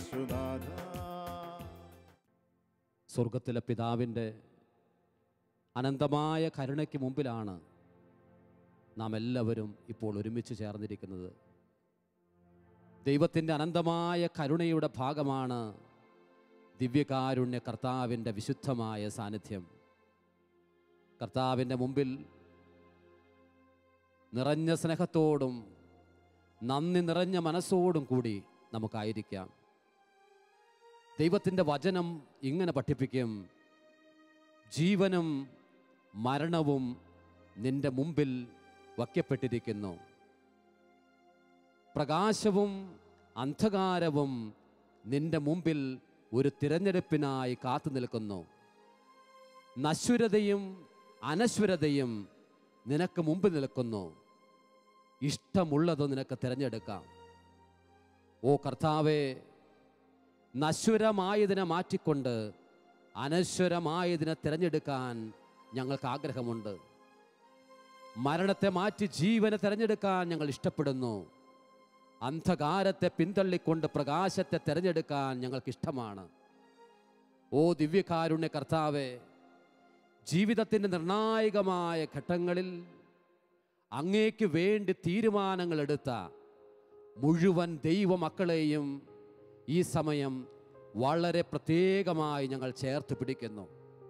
യേശുനാഥ സ്വർഗത്തിലെ പിതാവിൻ്റെ അനന്തമായ കരുണയ്ക്ക് മുമ്പിലാണ് നാം എല്ലാവരും ഇപ്പോൾ ഒരുമിച്ച് ചേർന്നിരിക്കുന്നത് ദൈവത്തിൻ്റെ അനന്തമായ കരുണയുടെ ഭാഗമാണ് ദിവ്യകാരുണ്യ കർത്താവിൻ്റെ വിശുദ്ധമായ സാന്നിധ്യം കർത്താവിൻ്റെ മുമ്പിൽ നിറഞ്ഞ സ്നേഹത്തോടും നന്ദി നിറഞ്ഞ മനസ്സോടും കൂടി നമുക്കായിരിക്കാം ദൈവത്തിൻ്റെ വചനം ഇങ്ങനെ പഠിപ്പിക്കും ജീവനും മരണവും നിന്റെ മുമ്പിൽ വയ്ക്കപ്പെട്ടിരിക്കുന്നു പ്രകാശവും അന്ധകാരവും നിന്റെ മുമ്പിൽ ഒരു തിരഞ്ഞെടുപ്പിനായി കാത്തു നിൽക്കുന്നു നശ്വരതയും അനശ്വരതയും നിനക്ക് മുമ്പിൽ നിൽക്കുന്നു ഇഷ്ടമുള്ളത് നിനക്ക് തിരഞ്ഞെടുക്കാം ഓ കർത്താവെ നശ്വരമായതിനെ മാറ്റിക്കൊണ്ട് അനശ്വരമായതിനെ തിരഞ്ഞെടുക്കാൻ ഞങ്ങൾക്ക് ആഗ്രഹമുണ്ട് മരണത്തെ മാറ്റി ജീവനെ തിരഞ്ഞെടുക്കാൻ ഞങ്ങൾ ഇഷ്ടപ്പെടുന്നു അന്ധകാരത്തെ പിന്തള്ളിക്കൊണ്ട് പ്രകാശത്തെ തിരഞ്ഞെടുക്കാൻ ഞങ്ങൾക്ക് ഇഷ്ടമാണ് ഓ ദിവ്യകാരുണ്യ കർത്താവെ ജീവിതത്തിൻ്റെ നിർണായകമായ ഘട്ടങ്ങളിൽ അങ്ങേക്ക് വേണ്ടി തീരുമാനങ്ങൾ എടുത്ത മുഴുവൻ ദൈവമക്കളെയും ഈ സമയം വളരെ പ്രത്യേകമായി ഞങ്ങൾ ചേർത്ത് പിടിക്കുന്നു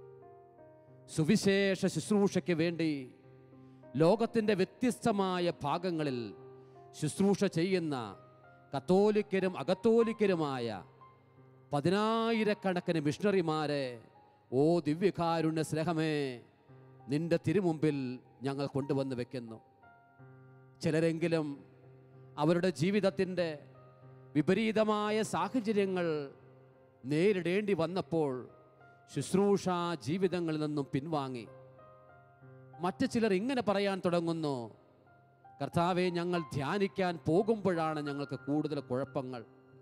സുവിശേഷ ശുശ്രൂഷയ്ക്ക് വേണ്ടി ലോകത്തിൻ്റെ വ്യത്യസ്തമായ ഭാഗങ്ങളിൽ ശുശ്രൂഷ ചെയ്യുന്ന കത്തോലിക്കരും അകത്തോലിക്കരുമായ പതിനായിരക്കണക്കിന് മിഷണറിമാരെ ഓ ദിവ്യകാരുണ്യ സ്നേഹമേ നിന്റെ തിരുമുമ്പിൽ ഞങ്ങൾ കൊണ്ടുവന്ന് വെക്കുന്നു ചിലരെങ്കിലും അവരുടെ ജീവിതത്തിൻ്റെ വിപരീതമായ സാഹചര്യങ്ങൾ നേരിടേണ്ടി വന്നപ്പോൾ ശുശ്രൂഷ ജീവിതങ്ങളിൽ നിന്നും പിൻവാങ്ങി മറ്റു ചിലർ ഇങ്ങനെ പറയാൻ തുടങ്ങുന്നു കർത്താവെ ഞങ്ങൾ ധ്യാനിക്കാൻ പോകുമ്പോഴാണ് ഞങ്ങൾക്ക് കൂടുതൽ കുഴപ്പങ്ങൾ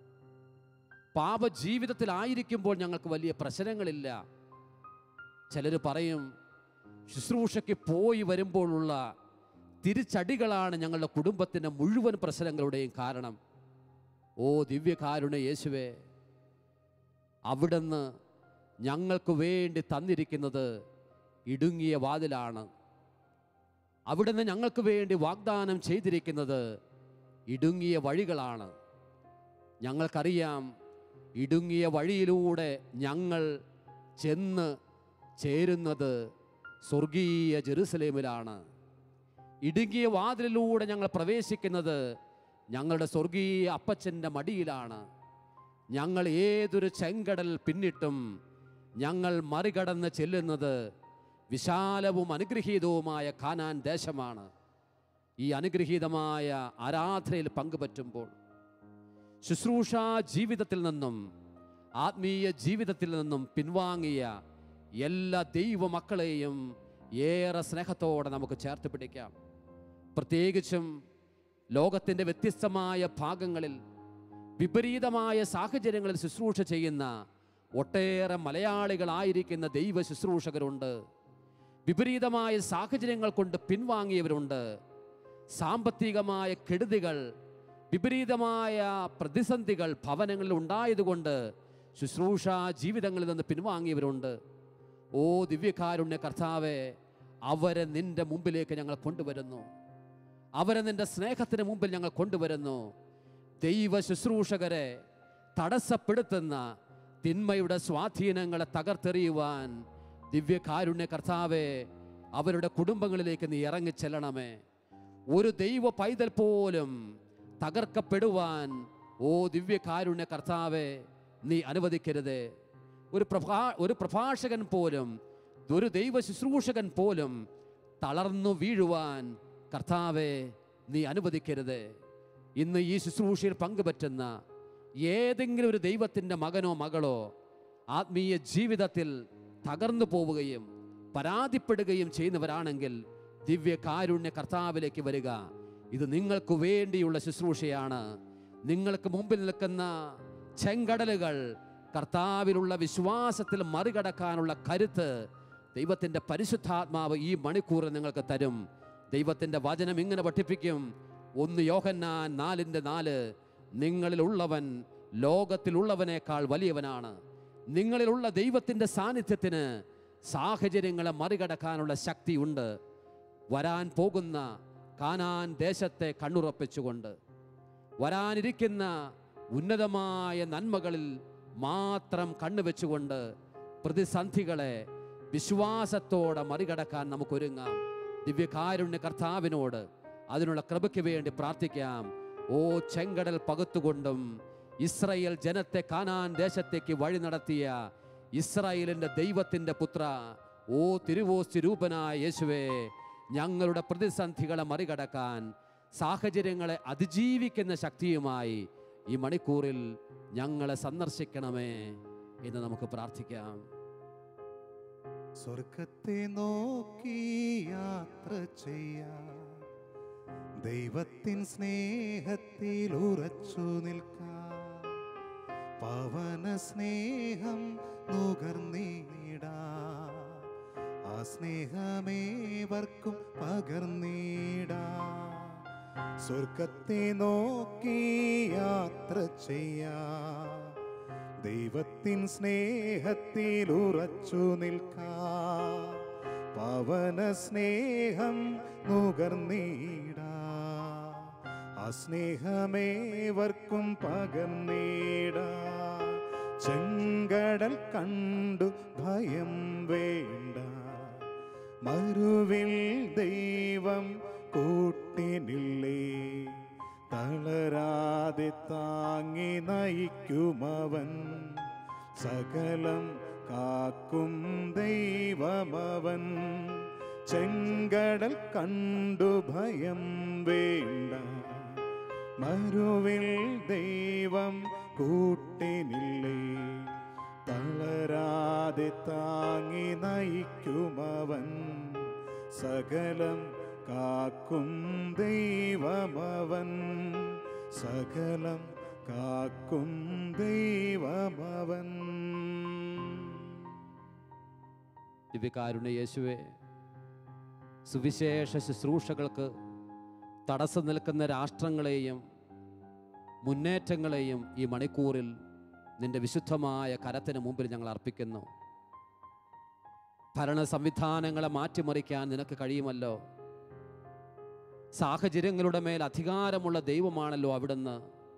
പാപ ജീവിതത്തിലായിരിക്കുമ്പോൾ ഞങ്ങൾക്ക് വലിയ പ്രശ്നങ്ങളില്ല ചിലർ പറയും ശുശ്രൂഷയ്ക്ക് പോയി വരുമ്പോഴുള്ള തിരിച്ചടികളാണ് ഞങ്ങളുടെ കുടുംബത്തിൻ്റെ മുഴുവൻ പ്രശ്നങ്ങളുടെയും കാരണം ഓ ദിവ്യകാരുണ്യ യേശുവേ അവിടുന്ന് ഞങ്ങൾക്ക് വേണ്ടി തന്നിരിക്കുന്നത് ഇടുങ്ങിയ വാതിലാണ് അവിടുന്ന് ഞങ്ങൾക്ക് വേണ്ടി വാഗ്ദാനം ചെയ്തിരിക്കുന്നത് ഇടുങ്ങിയ വഴികളാണ് ഞങ്ങൾക്കറിയാം ഇടുങ്ങിയ വഴിയിലൂടെ ഞങ്ങൾ ചെന്ന് ചേരുന്നത് സ്വർഗീയ ജെറുസലേമിലാണ് ഇടുങ്ങിയ വാതിലിലൂടെ ഞങ്ങൾ പ്രവേശിക്കുന്നത് ഞങ്ങളുടെ സ്വർഗീയ അപ്പച്ചൻ്റെ മടിയിലാണ് ഞങ്ങൾ ഏതൊരു ചെങ്കടൽ പിന്നിട്ടും ഞങ്ങൾ മറികടന്ന് ചെല്ലുന്നത് വിശാലവും അനുഗ്രഹീതവുമായ കാനാൻ ദേശമാണ് ഈ അനുഗ്രഹീതമായ ആരാധനയിൽ പങ്കുപറ്റുമ്പോൾ ശുശ്രൂഷ ജീവിതത്തിൽ നിന്നും ആത്മീയ ജീവിതത്തിൽ നിന്നും പിൻവാങ്ങിയ എല്ലാ ദൈവമക്കളെയും ഏറെ സ്നേഹത്തോടെ നമുക്ക് ചേർത്ത് പിടിക്കാം പ്രത്യേകിച്ചും ലോകത്തിൻ്റെ വ്യത്യസ്തമായ ഭാഗങ്ങളിൽ വിപരീതമായ സാഹചര്യങ്ങളിൽ ശുശ്രൂഷ ചെയ്യുന്ന ഒട്ടേറെ മലയാളികളായിരിക്കുന്ന ദൈവ ശുശ്രൂഷകരുണ്ട് വിപരീതമായ സാഹചര്യങ്ങൾ കൊണ്ട് പിൻവാങ്ങിയവരുണ്ട് സാമ്പത്തികമായ കെടുതികൾ വിപരീതമായ പ്രതിസന്ധികൾ ഭവനങ്ങളിൽ ഉണ്ടായതുകൊണ്ട് ശുശ്രൂഷ ജീവിതങ്ങളിൽ നിന്ന് പിൻവാങ്ങിയവരുണ്ട് ഓ ദിവ്യകാരുണ്യ കർത്താവെ അവരെ നിന്റെ മുമ്പിലേക്ക് ഞങ്ങൾ കൊണ്ടുവരുന്നു അവരെ നിന്റെ സ്നേഹത്തിന് മുമ്പിൽ ഞങ്ങൾ കൊണ്ടുവരുന്നു ദൈവ ശുശ്രൂഷകരെ തടസ്സപ്പെടുത്തുന്ന തിന്മയുടെ സ്വാധീനങ്ങളെ തകർത്തെറിയുവാൻ ദിവ്യകാരുണ്യ കർത്താവെ അവരുടെ കുടുംബങ്ങളിലേക്ക് നീ ഇറങ്ങിച്ചെല്ലണമേ ഒരു ദൈവ പൈതൽ പോലും തകർക്കപ്പെടുവാൻ ഓ ദിവ്യകാരുണ്യ കർത്താവെ നീ അനുവദിക്കരുത് ഒരു പ്രഭാ ഒരു പ്രഭാഷകൻ പോലും ഒരു ദൈവ ശുശ്രൂഷകൻ പോലും തളർന്നു വീഴുവാൻ കർത്താവെ നീ അനുവദിക്കരുത് ഇന്ന് ഈ ശുശ്രൂഷയിൽ പങ്കുപറ്റുന്ന ഏതെങ്കിലും ഒരു ദൈവത്തിൻ്റെ മകനോ മകളോ ആത്മീയ ജീവിതത്തിൽ തകർന്നു പോവുകയും പരാതിപ്പെടുകയും ചെയ്യുന്നവരാണെങ്കിൽ ദിവ്യ കാരുണ്യ കർത്താവിലേക്ക് വരിക ഇത് നിങ്ങൾക്ക് വേണ്ടിയുള്ള ശുശ്രൂഷയാണ് നിങ്ങൾക്ക് മുമ്പിൽ നിൽക്കുന്ന ചെങ്കടലുകൾ കർത്താവിലുള്ള വിശ്വാസത്തിൽ മറികടക്കാനുള്ള കരുത്ത് ദൈവത്തിൻ്റെ പരിശുദ്ധാത്മാവ് ഈ മണിക്കൂർ നിങ്ങൾക്ക് തരും ദൈവത്തിൻ്റെ വചനം ഇങ്ങനെ പഠിപ്പിക്കും ഒന്ന് യോഹന്നാൻ നാലിൻ്റെ നാല് നിങ്ങളിലുള്ളവൻ ലോകത്തിലുള്ളവനേക്കാൾ വലിയവനാണ് നിങ്ങളിലുള്ള ദൈവത്തിൻ്റെ സാന്നിധ്യത്തിന് സാഹചര്യങ്ങളെ മറികടക്കാനുള്ള ശക്തിയുണ്ട് വരാൻ പോകുന്ന കാനാൻ ദേശത്തെ കണ്ണുറപ്പിച്ചുകൊണ്ട് വരാനിരിക്കുന്ന ഉന്നതമായ നന്മകളിൽ മാത്രം കണ്ണുവെച്ചുകൊണ്ട് പ്രതിസന്ധികളെ വിശ്വാസത്തോടെ മറികടക്കാൻ നമുക്കൊരുങ്ങാം ദിവ്യകാരുണ്യ കർത്താവിനോട് അതിനുള്ള കൃപയ്ക്ക് വേണ്ടി പ്രാർത്ഥിക്കാം ഓ ചെങ്കടൽ പകുത്തുകൊണ്ടും ഇസ്രയേൽ ജനത്തെ കാനാൻ ദേശത്തേക്ക് വഴി നടത്തിയ ഇസ്രായേലിന്റെ ദൈവത്തിന്റെ പുത്ര ഓ തിരുവോസ്തി രൂപനായ യേശുവേ ഞങ്ങളുടെ പ്രതിസന്ധികളെ മറികടക്കാൻ സാഹചര്യങ്ങളെ അതിജീവിക്കുന്ന ശക്തിയുമായി ഈ മണിക്കൂറിൽ ഞങ്ങളെ സന്ദർശിക്കണമേ എന്ന് നമുക്ക് പ്രാർത്ഥിക്കാം സ്വർഗത്തെ നോക്കി യാത്ര ചെയ്യാം ദൈവത്തിൻ സ്നേഹത്തിൽ ഉറച്ചു നിൽക്കാം പവന സ്നേഹം നുകർന്നീടാം ആ സ്നേഹമേവർക്കും പകർന്നീടാം സ്വർഗത്തെ നോക്കി യാത്ര ചെയ്യാം ദൈവത്തിൻ സ്നേഹത്തിൽ ഉറച്ചു നിൽക്കാം പവന സ്നേഹം നുകർന്നീടാ ആ സ്നേഹമേവർക്കും പകർന്നീടാ ചെങ്കടൽ കണ്ടു ഭയം വേണ്ട മരുവിൽ ദൈവം കൂട്ടിനില്ലേ തളരാതെ താങ്ങി നയിക്കുമവൻ സകലം കാക്കും ദൈവമവൻ ചെങ്കടൽ കണ്ടു ഭയം വേണ്ട മരുവിൽ ദൈവം കൂട്ടിനില്ലേ തളരാതെ താങ്ങി നയിക്കുമവൻ സകലം കാക്കും ദൈവമവൻ സകലം കാക്കും ദൈവമവൻ ദിവ്യകാരുണ്യ യേശുവേ സുവിശേഷ ശുശ്രൂഷകൾക്ക് തടസ്സം നിൽക്കുന്ന രാഷ്ട്രങ്ങളെയും മുന്നേറ്റങ്ങളെയും ഈ മണിക്കൂറിൽ നിന്റെ വിശുദ്ധമായ കരത്തിന് മുമ്പിൽ ഞങ്ങൾ അർപ്പിക്കുന്നു ഭരണ സംവിധാനങ്ങളെ മാറ്റിമറിക്കാൻ നിനക്ക് കഴിയുമല്ലോ സാഹചര്യങ്ങളുടെ മേൽ അധികാരമുള്ള ദൈവമാണല്ലോ അവിടുന്ന്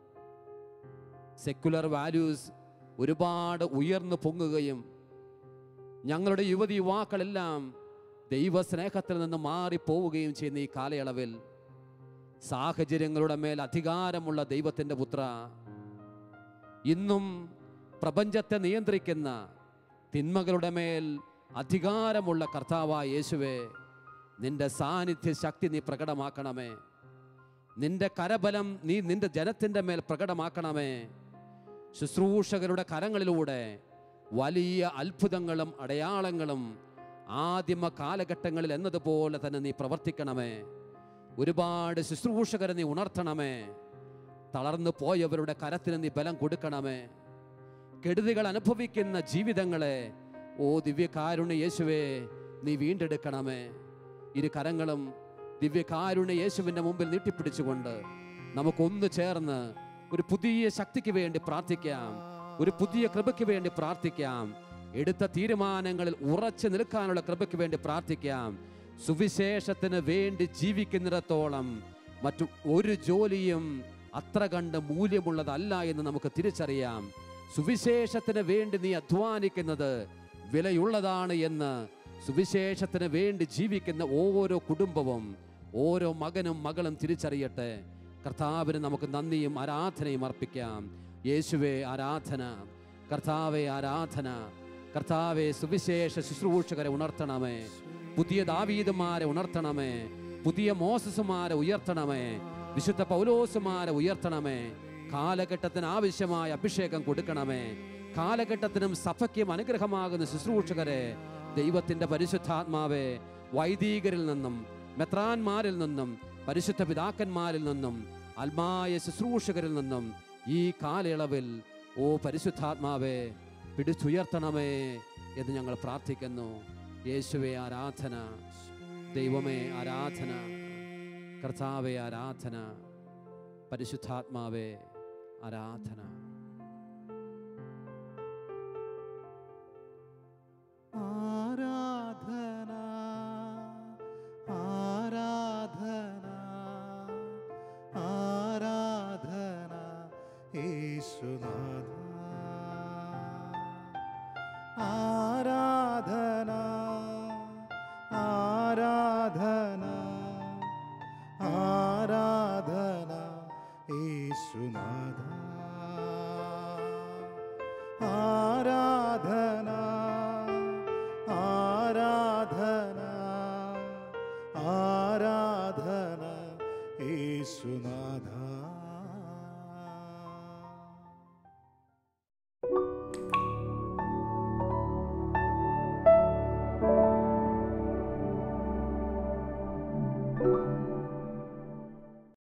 സെക്കുലർ വാല്യൂസ് ഒരുപാട് ഉയർന്നു പൊങ്ങുകയും ഞങ്ങളുടെ യുവതി യുവാക്കളെല്ലാം ദൈവസ്നേഹത്തിൽ നിന്ന് മാറിപ്പോവുകയും ചെയ്യുന്ന ഈ കാലയളവിൽ സാഹചര്യങ്ങളുടെ മേൽ അധികാരമുള്ള ദൈവത്തിൻ്റെ പുത്ര ഇന്നും പ്രപഞ്ചത്തെ നിയന്ത്രിക്കുന്ന തിന്മകളുടെ മേൽ അധികാരമുള്ള കർത്താവായ യേശുവേ നിന്റെ സാന്നിധ്യ ശക്തി നീ പ്രകടമാക്കണമേ നിന്റെ കരബലം നീ നിന്റെ ജനത്തിൻ്റെ മേൽ പ്രകടമാക്കണമേ ശുശ്രൂഷകരുടെ കരങ്ങളിലൂടെ വലിയ അത്ഭുതങ്ങളും അടയാളങ്ങളും ആദിമ കാലഘട്ടങ്ങളിൽ എന്നതുപോലെ തന്നെ നീ പ്രവർത്തിക്കണമേ ഒരുപാട് ശുശ്രൂഷകരെ നീ ഉണർത്തണമേ തളർന്നു പോയവരുടെ കരത്തിന് നീ ബലം കൊടുക്കണമേ കെടുതികൾ അനുഭവിക്കുന്ന ജീവിതങ്ങളെ ഓ ദിവ്യകാരുണ്യ യേശുവേ നീ വീണ്ടെടുക്കണമേ ഇരു കരങ്ങളും ദിവ്യകാരുണ്യ യേശുവിൻ്റെ മുമ്പിൽ നീട്ടിപ്പിടിച്ചുകൊണ്ട് നമുക്കൊന്നു ചേർന്ന് ഒരു പുതിയ ശക്തിക്ക് വേണ്ടി പ്രാർത്ഥിക്കാം ഒരു പുതിയ കൃപയ്ക്ക് വേണ്ടി പ്രാർത്ഥിക്കാം എടുത്ത തീരുമാനങ്ങളിൽ ഉറച്ചു നിൽക്കാനുള്ള കൃപയ്ക്ക് വേണ്ടി പ്രാർത്ഥിക്കാം സുവിശേഷത്തിന് വേണ്ടി ജീവിക്കുന്നിടത്തോളം മറ്റു ഒരു ജോലിയും അത്ര കണ്ട് മൂല്യമുള്ളതല്ല എന്ന് നമുക്ക് തിരിച്ചറിയാം സുവിശേഷത്തിന് വേണ്ടി നീ അധ്വാനിക്കുന്നത് വിലയുള്ളതാണ് എന്ന് സുവിശേഷത്തിന് വേണ്ടി ജീവിക്കുന്ന ഓരോ കുടുംബവും ഓരോ മകനും മകളും തിരിച്ചറിയട്ടെ കർത്താവിന് നമുക്ക് നന്ദിയും ആരാധനയും അർപ്പിക്കാം യേശുവേ ആരാധന കർത്താവെ ആരാധന കർത്താവെ സുവിശേഷ ശുശ്രൂഷകരെ ഉണർത്തണമേ പുതിയ ദാവീദുമാരെ ഉണർത്തണമേ പുതിയ മോസസുമാരെ ഉയർത്തണമേ വിശുദ്ധ പൗലോസുമാരെ ഉയർത്തണമേ കാലഘട്ടത്തിന് ആവശ്യമായ അഭിഷേകം കൊടുക്കണമേ കാലഘട്ടത്തിനും സഭയ്ക്കും അനുഗ്രഹമാകുന്ന ശുശ്രൂഷകരെ ദൈവത്തിന്റെ പരിശുദ്ധാത്മാവെ വൈദികരിൽ നിന്നും മെത്രാന്മാരിൽ നിന്നും പരിശുദ്ധ പിതാക്കന്മാരിൽ നിന്നും അൽമായ ശുശ്രൂഷകരിൽ നിന്നും ഈ കാലയളവിൽ ഓ പരിശുദ്ധാത്മാവെ പിടിച്ചുയർത്തണമേ എന്ന് ഞങ്ങൾ പ്രാർത്ഥിക്കുന്നു യേശുവെ ആരാധന ദൈവമേ ആരാധന കർത്താവെ ആരാധന പരിശുദ്ധാത്മാവേ ആരാധന ആരാ യേശുനാഥ ആരാധന ആരാധന ആരാധന യേശുനാഥ ആരാധന ആരാധന ആരാധന യേശുനാഥ